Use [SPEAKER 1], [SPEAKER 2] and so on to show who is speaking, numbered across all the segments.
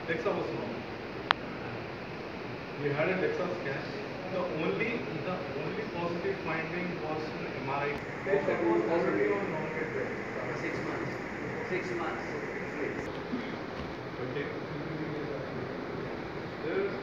[SPEAKER 1] DEXA was normal. We had a DEXA scan. The only the only positive finding was an MRI. Patient was positive on non-get
[SPEAKER 2] Six months. Six months.
[SPEAKER 1] Okay. There is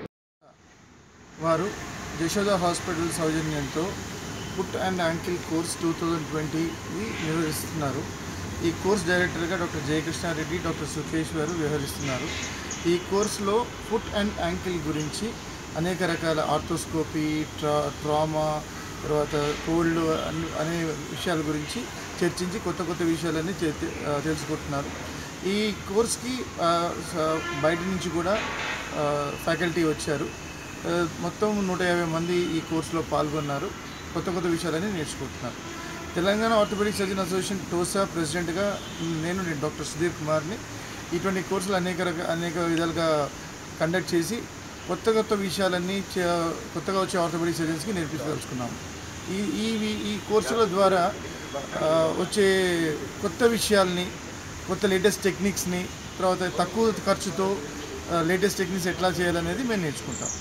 [SPEAKER 3] వారు Yashoda hospital సౌజన్యంతో foot and ankle course two thousand ట్వంటీని నిర్వహిస్తున్నారు ఈ course డైరెక్టర్గా doctor జయకృష్ణారెడ్డి doctor Sukesh గారు వ్యవహరిస్తున్నారు ఈ కోర్సులో ఫుట్ అండ్ యాంకిల్ గురించి అనేక రకాల ఆర్థోస్కోపీ ట్రా ట్రామా తర్వాత కోల్డ్ అన్ని అనే విషయాల గురించి చర్చించి కొత్త కొత్త విషయాలన్నీ తె- ఆ, తెలుసుకుంటున్నారు ఈ కోర్స్కి ఆ, స- బయట నుంచి కూడా ఫ్యాకల్టీ వచ్చారు ఆ, మొత్తం నూట యాభై మంది ఈ కోర్సులో పాల్గొన్నారు కొత్త కొత్త విషయాలన్నీ నేర్చుకుంటున్నారు Telangana orthopaedic surgeon association TOSA ప్రెసిడెంట్గా నేను నేను డాక్టర్ సుధీర్ కుమార్ని ఇటువంటి కోర్సులు అనేక రక అనేక విధాలుగా కండక్ట్ చేసి కొత్త కొత్త విషయాలన్నీ చే- కొత్తగా వచ్చే ఆర్థోపెడిక్ సర్జన్స్కి నేర్పించదలుచుకున్నాము ఈ ఈ వి- ఈ కోర్సుల ద్వారా ఆ, వచ్చే కొత్త విషయాల్ని కొత్త లేటెస్ట్ టెక్నిక్స్ని తర్వాత తక్కువ ఖర్చుతో లేటెస్ట్ టెక్నిక్స్ ఎట్లా చేయాలనేది మేము నేర్చుకుంటాం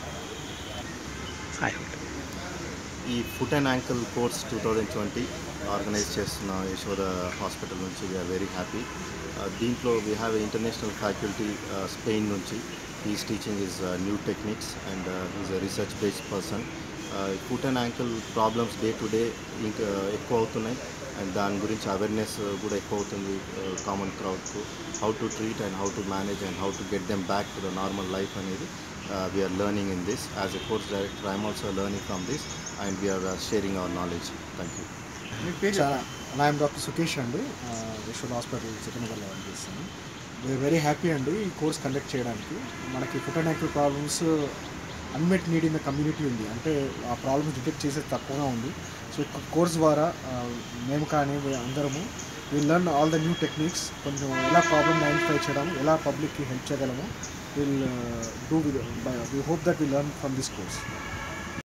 [SPEAKER 4] ఈ foot and ankle course two thousand twenty organise చేస్తున్న యశోద హాస్పిటల్ నుంచి వీఆర్ వెరీ హ్యాపీ దీంట్లో we have international faculty Spain నుంచి is teaching is new techniques and is a research based person foot and ankle problems day to day ఇంకా ఎక్కువ అవుతున్నాయి and దాని గురించి awareness కూడా ఎక్కువ అవుతుంది కామన్ క్రౌడ్కు how to treat and how to manage and how to get them back to the normal life అనేది we're learning in this as a course director I'm also learning from this and we're sharing our knowledge thank you
[SPEAKER 3] మీ పేరు
[SPEAKER 5] చాలా I'm doctor Sukesh అండి యశ్వద్ hospital సికింద్రాబాద్లో పనిచేస్తాను we are very happy అండి ఈ course conduct చేయడానికి మనకి foot and ankle problems unmet need in the community ఉంది అంటే ఆ ప్రాబ్లమ్స్ డిటెక్ట్ చేసేది తక్కువగా ఉంది సో ఈ కోర్స్ ద్వారా ఆ, మేము కానీ we అందరము we learn all the new techniques కొంచెం ఎలా ప్రాబ్లమ్ ఐడెంటిఫై చేయడం ఎలా పబ్లిక్కి హెల్ప్ చేయగలము will do we hope that we learn from this course